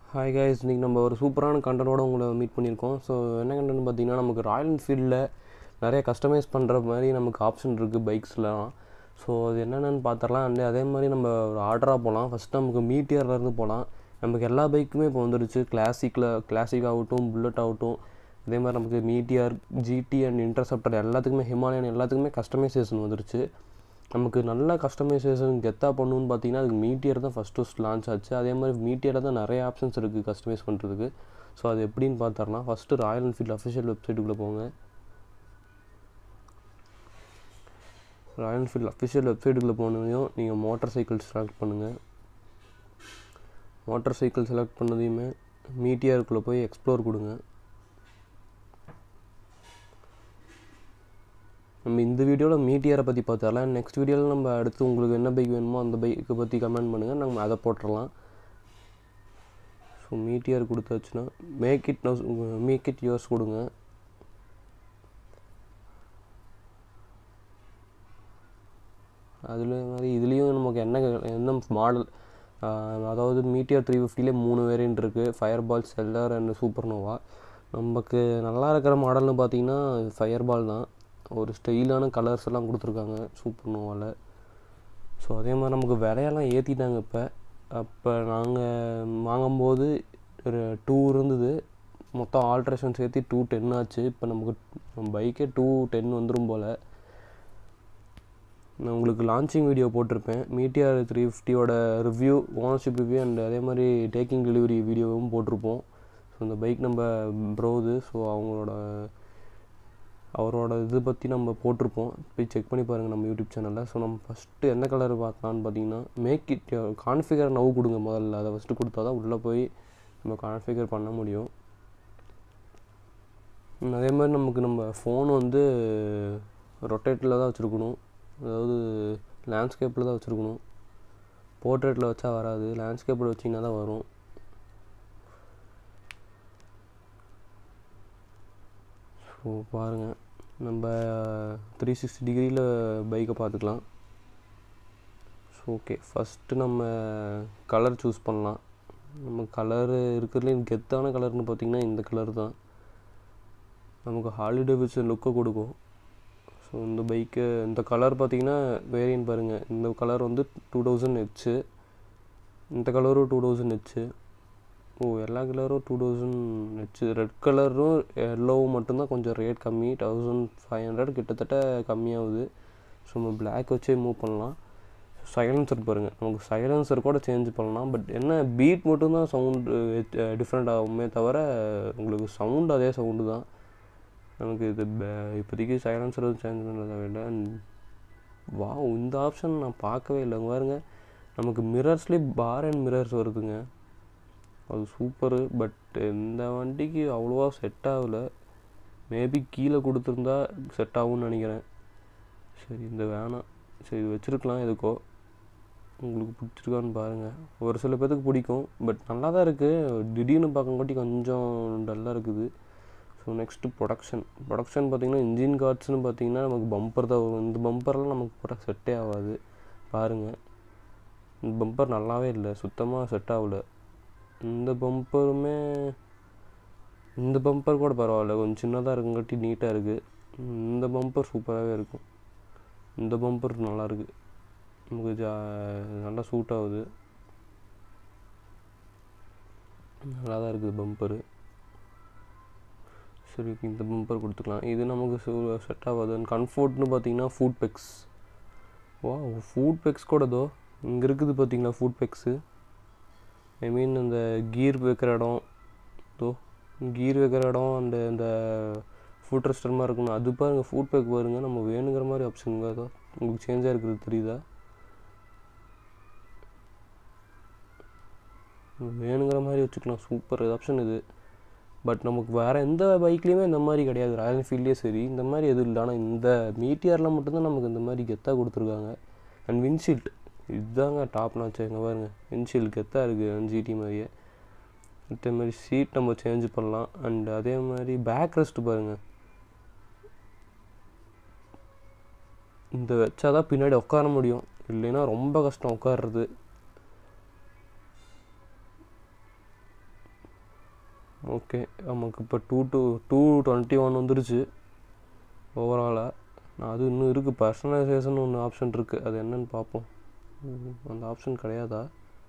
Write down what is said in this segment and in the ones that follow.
hi guys இன்றைக்கி நம்ம ஒரு சூப்பரான கண்டனோட உங்களை மீட் பண்ணியிருக்கோம் ஸோ என்ன கண்டென்ட் பார்த்தீங்கன்னா நமக்கு ராயல் என்ஃபீல்டில் நிறைய கஸ்டமைஸ் பண்ணுற மாதிரி நமக்கு ஆப்ஷன் இருக்குது பைக்ஸ்லாம் ஸோ அது என்னென்னு பார்த்துடலாம் அண்ட் அதே மாதிரி நம்ம ஒரு ஆர்டராக போகலாம் ஃபஸ்ட் நமக்கு மீட்டியர்லேருந்து போகலாம் நமக்கு எல்லா பைக்குமே இப்போ வந்துடுச்சு கிளாசிக்கில் கிளாசிக் ஆகட்டும் புல்லட் ஆகட்டும் அதே மாதிரி நமக்கு மீட்டியர் ஜிடி அண்ட் இன்டர்செப்டர் எல்லாத்துக்குமே ஹிமாலயன் எல்லாத்துக்குமே கஸ்டமைசேஷன் வந்துருச்சு நமக்கு நல்ல கஸ்டமைசேஷன் கெத்தாக பண்ணணும்னு பார்த்தீங்கன்னா அதுக்கு மீட்டியர் தான் ஃபஸ்ட் ஃபஸ்ட் லான்ச் ஆச்சு அதே மாதிரி மீட்டியரில் தான் நிறைய ஆப்ஷன்ஸ் இருக்குது கஸ்டமைஸ் பண்ணுறதுக்கு ஸோ அது எப்படின்னு பார்த்தரலாம் ஃபஸ்ட்டு ராயல் என்ஃபீல்டு அஃபிஷியல் வெப்சைட்டுக்குள்ளே போங்க ராயல் என்ஃபீல்டு அஃபிஷியல் வெப்சைட்டுக்குள்ளே போனதையும் நீங்கள் மோட்டார் சைக்கிள் செலக்ட் பண்ணுங்கள் மோட்டார் சைக்கிள் செலக்ட் பண்ணதையுமே மீட்டியருக்குள்ளே போய் எக்ஸ்ப்ளோர் கொடுங்க நம்ம இந்த வீடியோவில் மீட்டியரை பற்றி பார்த்துடலாம் நெக்ஸ்ட் வீடியோவில் நம்ம அடுத்து உங்களுக்கு என்ன பைக் வேணுமோ அந்த பைக்கை பற்றி கமெண்ட் பண்ணுங்கள் நம்ம அதை போட்டுடலாம் ஸோ மீட்டியர் கொடுத்தாச்சுன்னா make it nose make it yours கொடுங்க அதில் மாதிரி இதுலேயும் நமக்கு என்ன என்ன மாடல் அதாவது மீட்டியர் த்ரீ ஃபிஃப்டிலே மூணு வேரியன்ட் இருக்குது fireball stellar and supernova நமக்கு நல்லா இருக்கிற மாடல்னு பார்த்தீங்கன்னா ஃபயர் பால் தான் ஒரு ஸ்டைலான கலர்ஸ் எல்லாம் கொடுத்துருக்காங்க சூப்பர் நோவாவில் ஸோ அதே மாதிரி நமக்கு விலையெல்லாம் ஏற்றிட்டாங்க இப்போ அப்போ நாங்கள் வாங்கும்போது ஒரு டூ இருந்தது மொத்தம் ஆல்ட்ரேஷன் சேர்த்து டூ டென் ஆச்சு இப்போ நமக்கு பைக்கே டூ டென் வந்துடும் போல் நான் உங்களுக்கு லான்ச்சிங் வீடியோ போட்டிருப்பேன் மீட்டிஆர் த்ரீ ஃபிஃப்டியோட ரிவ்யூ ஓனர்ஷிப் ரிவ்யூ அண்ட் அதே மாதிரி டேக்கிங் டெலிவரி வீடியோவும் போட்டிருப்போம் ஸோ இந்த பைக் நம்ம ப்ரோது ஸோ அவங்களோட அவரோட இது பற்றி நம்ம போட்டிருப்போம் போய் செக் பண்ணி பாருங்கள் நம்ம யூடியூப் சேனலில் ஸோ நம்ம ஃபஸ்ட்டு எந்த கலர் பார்க்கலான்னு பார்த்தீங்கன்னா மேக் இட் கான்ஃபிகர் நவ் கொடுங்க முதல்ல அதை ஃபஸ்ட்டு கொடுத்தா தான் உள்ளே போய் நம்ம கான்ஃபிகர் பண்ண முடியும் அதே மாதிரி நமக்கு நம்ம ஃபோன் வந்து ரொட்டேட்டில் தான் வச்சுருக்கணும் அதாவது லேண்ட்ஸ்கேப்பில் தான் வச்சுருக்கணும் போர்ட்ரேட்டில் வச்சா வராது லேண்ட்ஸ்கேப்பில் வச்சிங்கன்னா தான் வரும் ஸோ பாருங்கள் நம்ம த்ரீ சிக்ஸ்டி டிகிரியில் பைக்கை பார்த்துக்கலாம் ஸோ ஓகே ஃபஸ்ட்டு நம்ம கலர் சூஸ் பண்ணலாம் நம்ம கலரு இருக்கிறதுலேயும் கெத்தான கலர்னு பார்த்திங்கன்னா இந்த கலர் தான் நமக்கு ஹாலிடே விச் லுக்கை கொடுக்கும் ஸோ இந்த பைக்கு இந்த கலர் பார்த்திங்கன்னா வேரியன்ட் பாருங்கள் இந்த கலர் வந்து டூ தௌசண்ட் ஹெச்சு இந்த கலரும் டூ தௌசண்ட் ஹெச்சு ஓ எல்லா கலரும் டூ தௌசண்ட் ஹெச்சு ரெட் கலரும் எல்லோவும் மட்டும்தான் கொஞ்சம் ரேட் கம்மி தௌசண்ட் ஃபைவ் ஹண்ட்ரட் கிட்டத்தட்ட கம்மியாகுது ஸோ நம்ம பிளாக் வச்சே மூவ் பண்ணலாம் சைலன்சர் பாருங்கள் நமக்கு சைலன்சர் கூட சேஞ்ச் பண்ணலாம் பட் என்ன பீட் மட்டும்தான் சவுண்டு டிஃப்ரெண்ட் ஆகுமே தவிர உங்களுக்கு சவுண்டு அதே சவுண்டு தான் நமக்கு இது இப்போதைக்கு சைலன்சர் எதுவும் சேஞ்ச் பண்ணுறதை விட வா இந்த ஆப்ஷன் நான் பார்க்கவே இல்லை பாருங்க நமக்கு மிரர்ஸ்லேயே பார் அண்ட் மிரர்ஸ் வருதுங்க அது சூப்பரு பட் இந்த வண்டிக்கு அவ்வளோவா செட் ஆகலை மேபி கீழே கொடுத்துருந்தா செட் ஆகும்னு நினைக்கிறேன் சரி இந்த வேணாம் சரி வச்சுருக்கலாம் எதுக்கோ உங்களுக்கு பிடிச்சிருக்கான்னு பாருங்கள் ஒரு சில பேர்த்துக்கு பிடிக்கும் பட் நல்லா தான் இருக்குது திடீர்னு பார்க்கங்காட்டி கொஞ்சம் டல்லாக இருக்குது ஸோ நெக்ஸ்ட்டு ப்ரொடக்ஷன் ப்ரொடக்ஷன் பார்த்திங்கன்னா இன்ஜின் கார்ட்ஸ்னு பார்த்திங்கன்னா நமக்கு பம்பர் தான் வரும் இந்த பம்பர்லாம் நமக்கு போட்டால் செட்டே ஆகாது பாருங்கள் இந்த பம்பர் நல்லாவே இல்லை சுத்தமாக செட் ஆகலை இந்த பம்பருமே இந்த பம்பர் கூட பரவாயில்ல கொஞ்சம் சின்னதாக இருக்குங்காட்டி நீட்டாக இருக்குது இந்த பம்பர் சூப்பராகவே இருக்கும் இந்த பம்பர் நல்லாயிருக்கு நமக்கு ஜா நல்லா சூட் ஆகுது நல்லா தான் இருக்குது பம்பரு சரி இந்த பம்பர் கொடுத்துக்கலாம் இது நமக்கு செட் ஆகாது கம்ஃபோர்ட்னு பார்த்தீங்கன்னா ஃபுட் பெக்ஸ் வா ஃபுட் பெக்ஸ் கூட தோ இங்கே இருக்குது பார்த்தீங்களா ஃபுட் பெக்ஸு ஐ மீன் இந்த கீர் வைக்கிற இடம் தோ கீர் வைக்கிற இடம் அந்த இந்த ஃபுட் ரெஸ்டர் மாதிரி இருக்கணும் அது பாருங்கள் ஃபுட் பேக் பாருங்கள் நம்ம வேணுங்கிற மாதிரி ஆப்ஷனுங்க அதோ உங்களுக்கு சேஞ்சாக இருக்கிறது தெரியுதா வேணுங்கிற மாதிரி வச்சுக்கலாம் சூப்பர் ஆப்ஷன் இது பட் நமக்கு வேறு எந்த பைக்லேயுமே இந்த மாதிரி கிடையாது ராயல் என்ஃபீல்டே சரி இந்த மாதிரி எதுவும் இல்லை ஆனால் இந்த மீட்டியரில் மட்டும்தான் நமக்கு இந்த மாதிரி கெத்தாக கொடுத்துருக்காங்க அண்ட் வின்ஷீல்ட் இதுதாங்க டாப் நாச்சு எங்கே பாருங்கள் வின்ஷீல்டு கெத்தாக இருக்குது ஜிடி மாதிரியே அதே மாதிரி சீட் நம்ம சேஞ்ச் பண்ணலாம் அண்ட் அதே மாதிரி பேக் ரெஸ்ட் பாருங்கள் இந்த வச்சா தான் பின்னாடி உட்கார முடியும் இல்லைன்னா ரொம்ப கஷ்டம் உட்கார்றது ஓகே நமக்கு இப்போ two two two twenty one வந்துருச்சு ஓவராலாக நான் அது இன்னும் இருக்குது பர்சனலைசேஷன் ஒன்று ஆப்ஷன் இருக்குது அது என்னன்னு பார்ப்போம் ம், அந்த ஆப்ஷன் கிடையாதா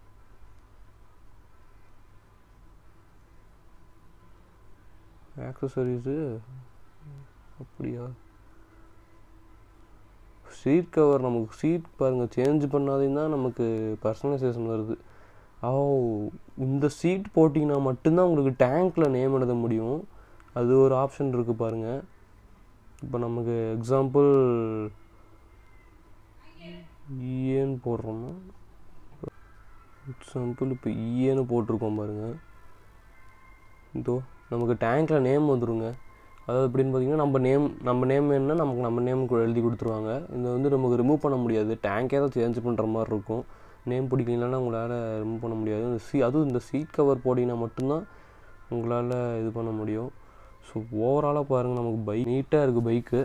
ஆக்சசரிஸு அப்படியா சீட் கவர் நமக்கு சீட் பாருங்கள் சேஞ்ச் பண்ணாதீங்கன்னா நமக்கு பர்சனலைசேஷன் வருது ஓ இந்த சீட் போட்டிங்கன்னா மட்டும்தான் உங்களுக்கு டேங்க்கில் நேம் எழுத முடியும் அது ஒரு ஆப்ஷன் இருக்குது பாருங்கள் இப்போ நமக்கு எக்ஸாம்பிள் இஏன்னு போடுறோம்னா எக்ஸாம்பிள் இப்போ இஏன்னு போட்டிருக்கோம் பாருங்கள் இதோ நமக்கு டேங்க்கில் நேம் வந்துருங்க அதாவது எப்படின்னு பார்த்தீங்கன்னா நம்ம நேம் நம்ம நேம் என்ன நமக்கு நம்ம நேம் எழுதி கொடுத்துருவாங்க இந்த வந்து நமக்கு ரிமூவ் பண்ண முடியாது டேங்கே தான் சேஞ்ச் பண்ணுற மாதிரி இருக்கும் நேம் பிடிக்கலன்னா உங்களால் ரிமூவ் பண்ண முடியாது இந்த சீ அதுவும் இந்த சீட் கவர் போட்டிங்கன்னா மட்டும்தான் உங்களால் இது பண்ண முடியும் ஸோ ஓவராலாக பாருங்கள் நமக்கு பைக் நீட்டாக இருக்குது பைக்கு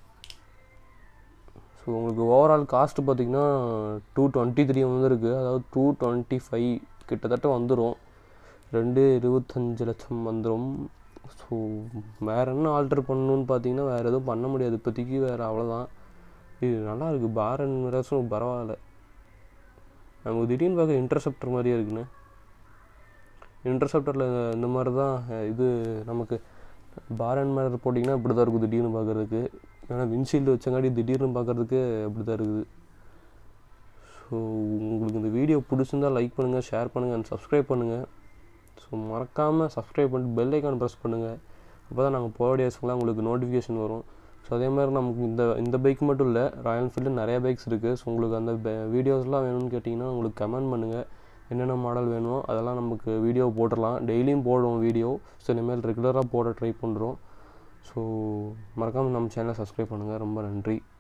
ஸோ உங்களுக்கு ஓவரால் காஸ்ட்டு பார்த்தீங்கன்னா டூ டுவெண்ட்டி த்ரீ வந்துருக்கு அதாவது டூ டுவெண்ட்டி ஃபைவ் கிட்டத்தட்ட வந்துடும் ரெண்டு இருபத்தஞ்சு லட்சம் வந்துடும் ஸோ வேறு என்ன ஆல்டர் பண்ணணும்னு பார்த்தீங்கன்னா வேறு எதுவும் பண்ண முடியாது இப்போதைக்கு வேறு அவ்வளோதான் இது நல்லா இருக்குது பார் அண்ட் மிரர்ஸும் பரவாயில்ல நமக்கு திடீர்னு பார்க்க இன்டர்செப்டர் மாதிரியே இருக்குண்ணே இன்டர்செப்டரில் இந்த மாதிரி தான் அஹ், இது நமக்கு பார் அண்ட் மிரர் போட்டிங்கன்னா இப்படி தான் இருக்கும் திடீர்னு பார்க்குறதுக்கு ஏன்னா விண்ஷீல்டு வச்சங்காட்டி திடீர்னு பார்க்குறதுக்கு அப்படி தான் இருக்குது ஸோ உங்களுக்கு இந்த வீடியோ பிடிச்சிருந்தா லைக் பண்ணுங்கள் ஷேர் பண்ணுங்கள் அண்ட் சப்ஸ்கிரைப் பண்ணுங்கள் ஸோ மறக்காமல் சப்ஸ்கிரைப் பண்ணிட்டு பெல் ஐக்கான் ப்ரெஸ் பண்ணுங்கள் அப்போ தான் நாங்கள் போகிற டேஸ்க்குலாம் உங்களுக்கு நோட்டிஃபிகேஷன் வரும் ஸோ அதே மாதிரி நமக்கு இந்த இந்த பைக் மட்டும் இல்லை ராயல் என்ஃபீல்டு நிறைய பைக்ஸ் இருக்குது ஸோ உங்களுக்கு அந்த வீடியோஸ்லாம் வேணும்னு கேட்டிங்கன்னா உங்களுக்கு கமெண்ட் பண்ணுங்கள் என்னென்ன மாடல் வேணுமோ அதெல்லாம் நமக்கு வீடியோ போட்டுடலாம் டெய்லியும் போடுவோம் வீடியோ ஸோ இனிமேல் ரெகுலராக போட ட்ரை பண்ணுறோம் ஸோ மறக்காமல் நம்ம சேனலை சப்ஸ்கிரைப் பண்ணுங்கள் ரொம்ப நன்றி